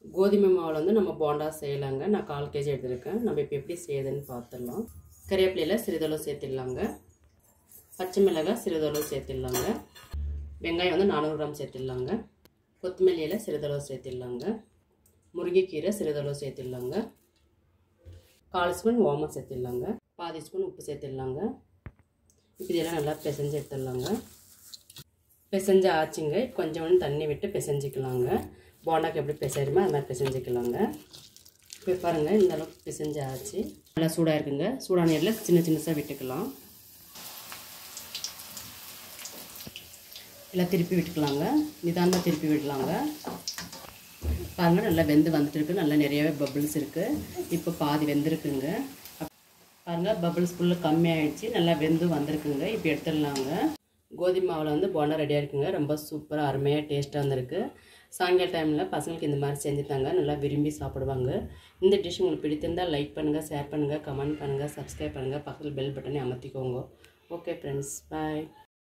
கோதுமை மாவில் வந்து நம்ம போண்டா செய்யலாங்க நான் கால் கேஜி எடுத்துருக்கேன் நம்ம இப்போ எப்படி செய்யுதுன்னு பார்த்துடலாம் கறிவேப்பிலையில் சிறிதளவு சேர்த்திடலாங்க பச்சை மிளகாய் சிறிதளவு சேர்த்திடலாங்க வெங்காயம் வந்து நானூறு கிராம் சேர்த்திடலாங்க கொத்தமல்லி இலை சிறிதளவு சேர்த்திடலாங்க முருங்கைக்கீரை சிறிதளவு சேர்த்திடலாங்க கால் ஸ்பூன் ஓமம் சேர்த்திடலாங்க பாதி ஸ்பூன் உப்பு சேர்த்திடலாங்க இப்போ இதெல்லாம் நல்லா பிசைஞ்சு எடுத்துடலாங்க பிசைஞ்சு ஆச்சுங்க கொஞ்சோண்டு தண்ணி விட்டு பிசைஞ்சிக்கலாங்க போண்டாக்கு எப்படி பிசைறமோ அது மாதிரி பிசைஞ்சிக்கலாங்க இப்போ பாருங்கள் இந்த அளவுக்கு பிசைஞ்சு ஆச்சு நல்லா சூடாக இருக்குங்க சூடான எண்ணெயில் சின்ன சின்னதாக விட்டுக்கலாம் எல்லாம் திருப்பி விட்டுக்கலாங்க நிதானமாக திருப்பி விடலாங்க பாருங்கள் நல்லா வெந்து வந்துட்டு இருக்கு நல்லா நிறையவே பபிள்ஸ் இருக்குது இப்போ பாதி வெந்திருக்குங்க பாருங்கள் பபிள்ஸ் ஃபுல்லாக கம்மியாயிடுச்சு நல்லா வெந்து வந்திருக்குங்க இப்போ எடுத்துடலாங்க கோதுமை மாவில் வந்து போண்டா ரெடியாக இருக்குங்க ரொம்ப சூப்பராக அருமையாக டேஸ்ட்டாக வந்திருக்கு சாயங்கால டைமில் பசங்களுக்கு இந்த மாதிரி செஞ்சு தாங்க நல்லா விரும்பி சாப்பிடுவாங்க இந்த டிஷ் உங்களுக்கு பிடித்திருந்தால் லைக் பண்ணுங்கள் ஷேர் பண்ணுங்கள் கமெண்ட் பண்ணுங்கள் சப்ஸ்கிரைப் பண்ணுங்கள் பக்கத்தில் பெல் பட்டனை அமர்த்திக்கோங்க ஓகே ஃப்ரெண்ட்ஸ் பாய்